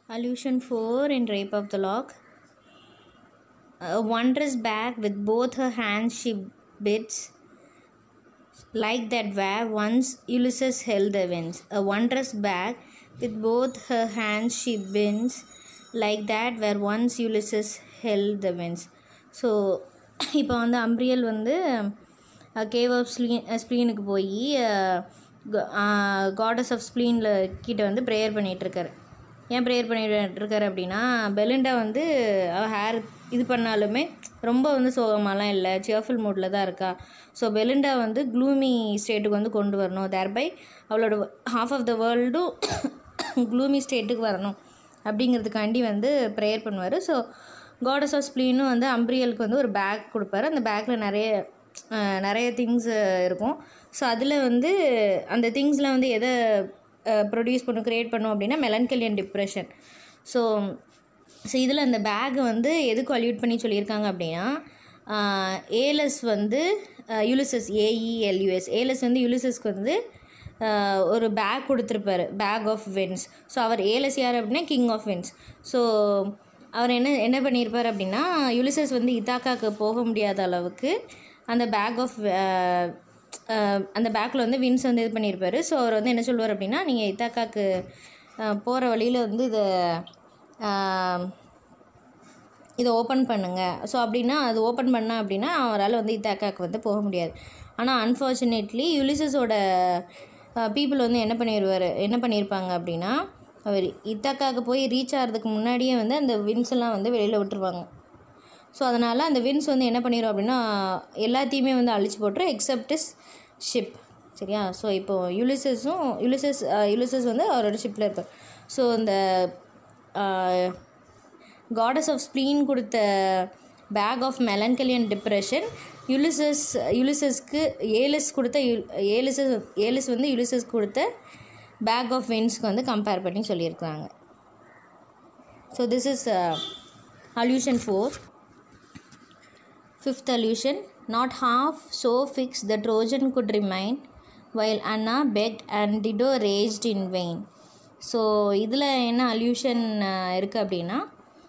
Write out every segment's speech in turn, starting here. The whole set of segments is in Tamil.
Allusion 4 in Rape of the Lock. A wondrous bag with both her hands she bids, like that where once Ulysses held the winds. A wondrous bag with both her hands she bends, like that where once Ulysses held the winds. So இப்போ வந்து அம்ப்ரியல் வந்து கேவ் ஆஃப் ஸ்ப்ளீன் ஸ்ப்ளீனுக்கு போய் காடஸ் ஆஃப் ஸ்ப்ளீனில் கிட்ட வந்து ப்ரேயர் பண்ணிகிட்ருக்காரு ஏன் ப்ரேயர் பண்ணிட்டு இருக்காரு அப்படின்னா பெலிண்டா வந்து அவள் ஹேர் இது பண்ணாலுமே ரொம்ப வந்து சோகமாலாம் இல்லை சியர்ஃபுல் மூடில் தான் இருக்கா ஸோ பெலிண்டா வந்து க்ளூமி ஸ்டேட்டுக்கு வந்து கொண்டு வரணும் தேர்பை அவளோட ஹாஃப் ஆஃப் த வேர்ல்டும் க்ளூமி ஸ்டேட்டுக்கு வரணும் அப்படிங்கிறதுக்காண்டி வந்து ப்ரேயர் பண்ணுவார் ஸோ காடஸ் ஆஃப் ஸ்ப்ளீனும் வந்து அம்ப்ரியலுக்கு வந்து ஒரு பேக் கொடுப்பாரு அந்த பேக்கில் நிறைய நிறைய திங்ஸ் இருக்கும் ஸோ அதில் வந்து அந்த திங்ஸில் வந்து எதை ப்ரொடியூஸ் பண்ணும் க்ரியேட் பண்ணும் அப்படின்னா மெலன்கலியன் டிப்ரெஷன் ஸோ ஸோ இதில் அந்த பேக் வந்து எதுக்கு அல்யூட் பண்ணி சொல்லியிருக்காங்க அப்படின்னா ஏலஸ் வந்து யுலிசஸ் ஏஇஎல்யூஎஸ் ஏலஸ் வந்து யுலிசஸ்க்கு வந்து ஒரு பேக் கொடுத்துருப்பாரு பேக் ஆஃப் வின்ஸ் ஸோ அவர் ஏலஸ் யார் அப்படின்னா கிங் ஆஃப் வின்ஸ் ஸோ அவர் என்ன என்ன பண்ணியிருப்பார் அப்படின்னா யுலிசஸ் வந்து இத்தாக்காவுக்கு போக முடியாத அளவுக்கு அந்த பேக் ஆஃப் அந்த பேக்கில் வந்து வின்ஸ் வந்து இது பண்ணியிருப்பார் ஸோ அவர் வந்து என்ன சொல்லுவார் அப்படின்னா நீங்கள் இத்தாக்காவுக்கு போகிற வழியில் வந்து இதை இதை ஓப்பன் பண்ணுங்கள் ஸோ அப்படின்னா அது ஓப்பன் பண்ண அப்படின்னா அவரால் வந்து இத்தாக்காவுக்கு வந்து போக முடியாது ஆனால் அன்ஃபார்ச்சுனேட்லி யுலிசஸோட பீப்புள் வந்து என்ன பண்ணிடுவார் என்ன பண்ணியிருப்பாங்க அப்படின்னா அவர் இத்தாக்காவுக்கு போய் ரீச் ஆகிறதுக்கு முன்னாடியே வந்து அந்த வின்ஸ் எல்லாம் வந்து வெளியில் விட்டுருவாங்க ஸோ அதனால் அந்த வின்ஸ் வந்து என்ன பண்ணிடும் அப்படின்னா எல்லாத்தையுமே வந்து அழிச்சு போட்டுரும் எக்ஸப்டிஸ் ஷிப் சரியா ஸோ இப்போது யுலிசஸும் யுலிசஸ் யுலிசஸ் வந்து அவரோட ஷிப்பில் இருப்பார் ஸோ இந்த காடஸ் ஆஃப் ஸ்ப்ளீன் கொடுத்த bag of melancholian depression Ulysses யுலிசஸ்க்கு ஏலிஸ் கொடுத்த ஏலிசஸ் ஏலிஸ் வந்து யுலிசஸ் கொடுத்த பேக் ஆஃப் வின்ஸ்க்கு வந்து கம்பேர் பண்ணி சொல்லியிருக்கிறாங்க so this is allusion four fifth allusion not half so fix the Trojan could remain while Anna begged and Dido raged in vain so இதில் என்ன அல்யூஷன் இருக்குது அப்படின்னா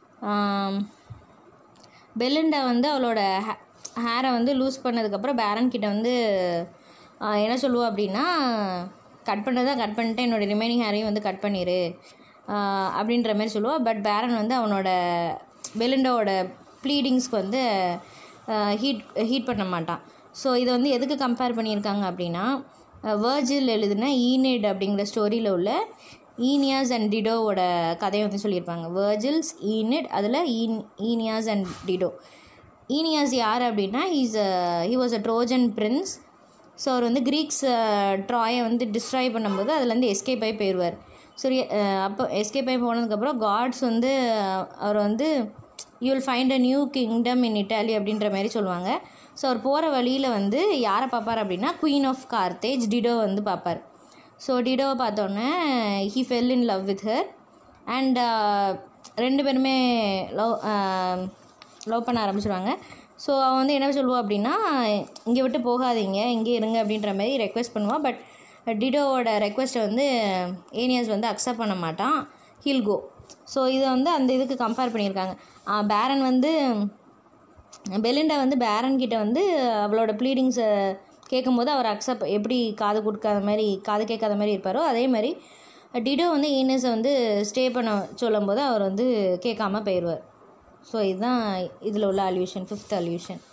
பெலிண்டா வந்து அவளோட ஹே ஹேரை வந்து லூஸ் பண்ணதுக்கப்புறம் பேரன் கிட்ட வந்து என்ன சொல்லுவா அப்படின்னா கட் பண்ணுறதா கட் பண்ணிட்டு என்னோடய ரிமைனிங் ஹேரையும் வந்து கட் பண்ணிடு அப்படின்ற மாதிரி சொல்லுவாள் பட் பேரன் வந்து அவனோட பெலிண்டாவோட ப்ளீடிங்ஸ்க்கு வந்து ஹீட் ஹீட் பண்ண மாட்டான் ஸோ இதை வந்து எதுக்கு கம்பேர் பண்ணியிருக்காங்க அப்படின்னா வேர்ஜில் எழுதின ஈனேட் அப்படிங்கிற ஸ்டோரியில் உள்ள ஈனியாஸ் அண்ட் டிடோவோட கதையை வந்து சொல்லியிருப்பாங்க வேர்ஜில்ஸ் ஈனிட் அதில் ஈன் ஈனியாஸ் அண்ட் டிடோ ஈனியாஸ் யார் அப்படின்னா he's he was a Trojan prince so அவர் வந்து க்ரீக்ஸ் ட்ராயை வந்து டிஸ்ட்ராய் பண்ணும்போது அதுலேருந்து எஸ்கேப் ஆகி போயிடுவார் சரி அப்போ எஸ்கேப் ஆகி போனதுக்கப்புறம் காட்ஸ் வந்து அவர் வந்து you will find a new kingdom in Italy அப்படின்ற மாதிரி சொல்லுவாங்க ஸோ அவர் போகிற வழியில் வந்து யாரை பார்ப்பார் அப்படின்னா குயின் ஆஃப் கார்த்தேஜ் டிடோ வந்து பார்ப்பார் ஸோ டிடோவை பார்த்தோன்னே he fell in love with her and ரெண்டு பேருமே லவ் லவ் பண்ண ஆரம்பிச்சிடுவாங்க ஸோ அவன் வந்து என்ன சொல்லுவாள் அப்படின்னா இங்கே விட்டு போகாதீங்க இங்கே இருங்க அப்படின்ற மாதிரி ரெக்வெஸ்ட் பண்ணுவாள் பட் டிடோவோட ரெக்வெஸ்ட்டை வந்து ஏனியஸ் வந்து அக்செப்ட் பண்ண மாட்டான் ஹீல் கோ ஸோ இதை வந்து அந்த இதுக்கு கம்பேர் பண்ணியிருக்காங்க பேரன் வந்து பெலிண்டா வந்து பேரன் கிட்ட வந்து அவளோட ப்ளீடிங்ஸை கேட்கும்போது அவர் அக்செப்ட் எப்படி காது கொடுக்காத மாதிரி காது கேட்காத மாதிரி இருப்பாரோ அதே மாதிரி டிடோ வந்து ஈனஸை வந்து ஸ்டே பண்ண சொல்லும் போது அவர் வந்து கேட்காம போயிடுவார் ஸோ இதுதான் இதில் உள்ள அல்யூஷன் ஃபிஃப்த் அல்யூஷன்